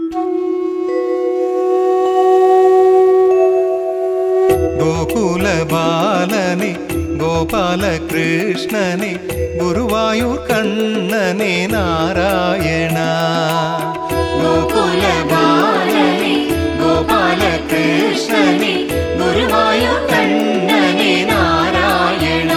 ഗോകുല ബാലനെ ഗോപാലകൃഷ്ണനെ ഗുരുവായൂർ കണ്ണനെ നാരായണ ഗോകുല ബാലനെ ഗോപാലകൃഷ്ണനെ ഗുരുവായൂർ കണ്ണനെ നാരായണ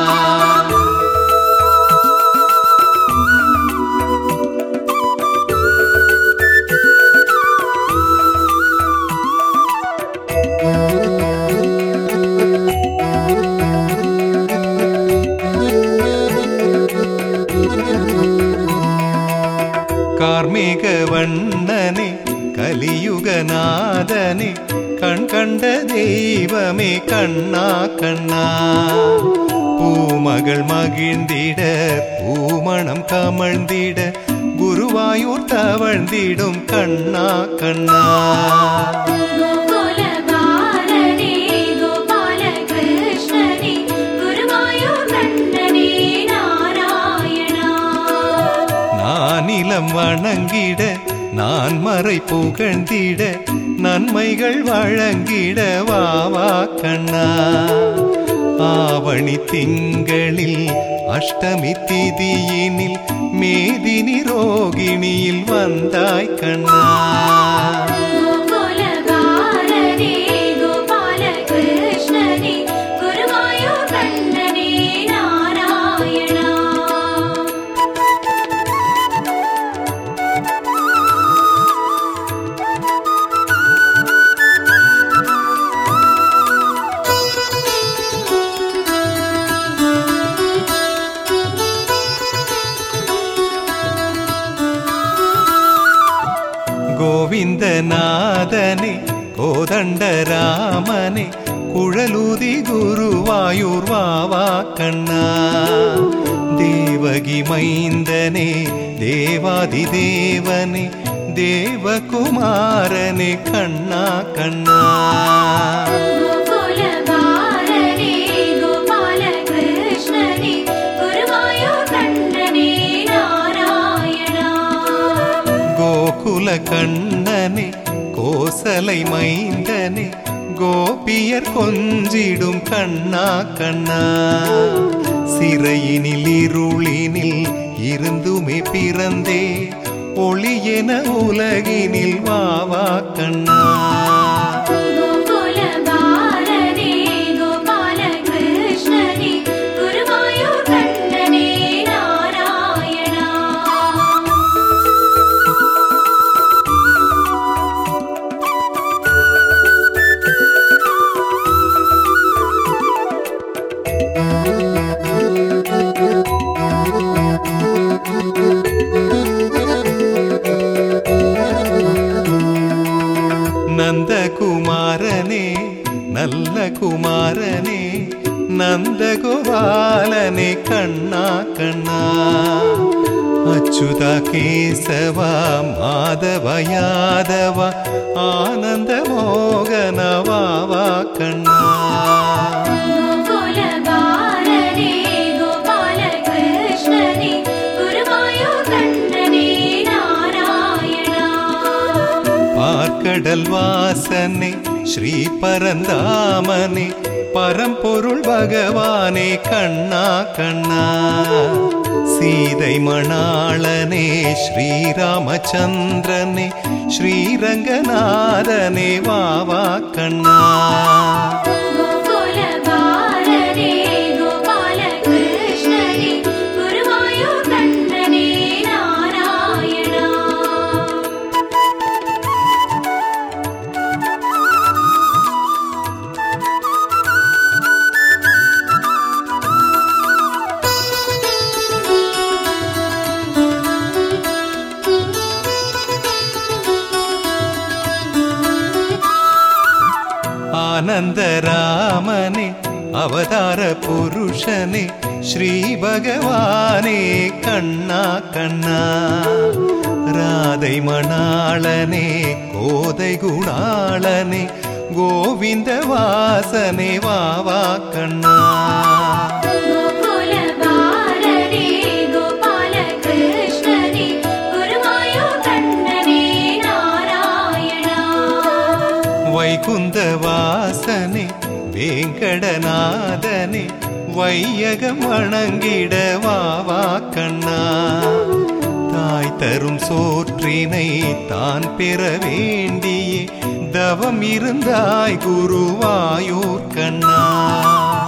കാർമികവണ്ണനെ കലിയുഗനാഥനെ കൺകണ്ട ദൈവമേ കണ്ണാ കണ്ണാ പൂമകൾ മകിழ்ந்திட പൂമണം കമഴ്ந்திட ഗുരുവായൂർ തവഴ്ந்திടും കണ്ണാ കണ്ണാ ഗോകുല ബാലനേ ഗോപാലകൃഷ്ണനേ ഗുരുവായൂർ കണ്ണനേ നാരായണ நானிலம் வணங்கிட நான் மறை புகழ்ந்திட நன்மைகள் வழங்கிட வாவா கண்ணா ஆவணி திங்களில் அஷ்டமி திதியினில் மேதினி ரோகிணியில் வந்தாய் கண்ணா ഗോകുല ബാലനേ ഗോപാലകൃഷ്ണനേ ഗുരുവായൂർ കണ്ണനേ നാരായണ ഗോവിന്ദനാഥനെ കോദണ്ഡരാമനെ കുഴലൂതി ഗുരുവായൂർ വാവാ കണ്ണാ ദേവകി മൈന്ദനെ ദേവാദിദേവനെ ദേവകുമാരനെ കണ്ണാ കണ്ണാ ഗോകുല ബാലനേ ഗോപാലകൃഷ്ണനേ ഗുരുവായൂർ കണ്ണനേ നാരായണ கோகுல கண்ணனே கோசலை மைந்தனே கோபியர் கொஞ்சிடும் கண்ணா கண்ணா சிறையினில் இருளினில் இருந்துமே பிறந்தே ஒளியென உலகினில் வாவா கண்ணா ഗോകുല ബാലനേ ഗോപാലകൃഷ്ണനേ ഗുരുവായൂർ കണ്ണനേ നാരായണ നന്ദകുമാരനെ നല്ല കുമാരനെ നന്ദഗോപാലനെ കണ്ണാ കണ്ണാ അച്യുത കേശവ മാധവ യാദവ ആനന്ദ മോഹന വാവാ കണ്ണാ ഗോകുല ബാലനേ ഗോപാലകൃഷ്ണനേ ഗുരുവായൂർ കണ്ണനേ നാരായണ பார்க்கடல் வாசனே ஸ்ரீ பரந்தாமனே பரம்பொருள் பகவானே கண்ணா கண்ணா சீதை மணாளனே ஸ்ரீராமச்சந்திரனே ஸ்ரீரங்கநாதனே வாவா கண்ணா ഗോകുല ബാലനേ ഗോപാലകൃഷ്ണനേ ഗുരുവായൂർ കണ്ണനേ നാരായണ ആനന്ദരാമനെ അവതാര പുരുഷനെ ശ്രീ ഭഗവാനേ കണ്ണാ കണ്ണാ രാധൈ മണാളനെ കോതൈ ഗുണാളനെ ഗോവിന്ദവാസനെ വാവാ കണ്ണാ ഗോകുല ബാലനേ ഗോപാലകൃഷ്ണനേ ഗുരുവായൂർ കണ്ണനേ നാരായണ வைகுந்த வாசனே வேங்கடநாதனே வையகம் வணங்கிட வாவா கண்ணா தாய் தரும் சோற்றினை தான் பெற வேண்டியே தவம் இருந்தாய் குருவாயூர் கண்ணா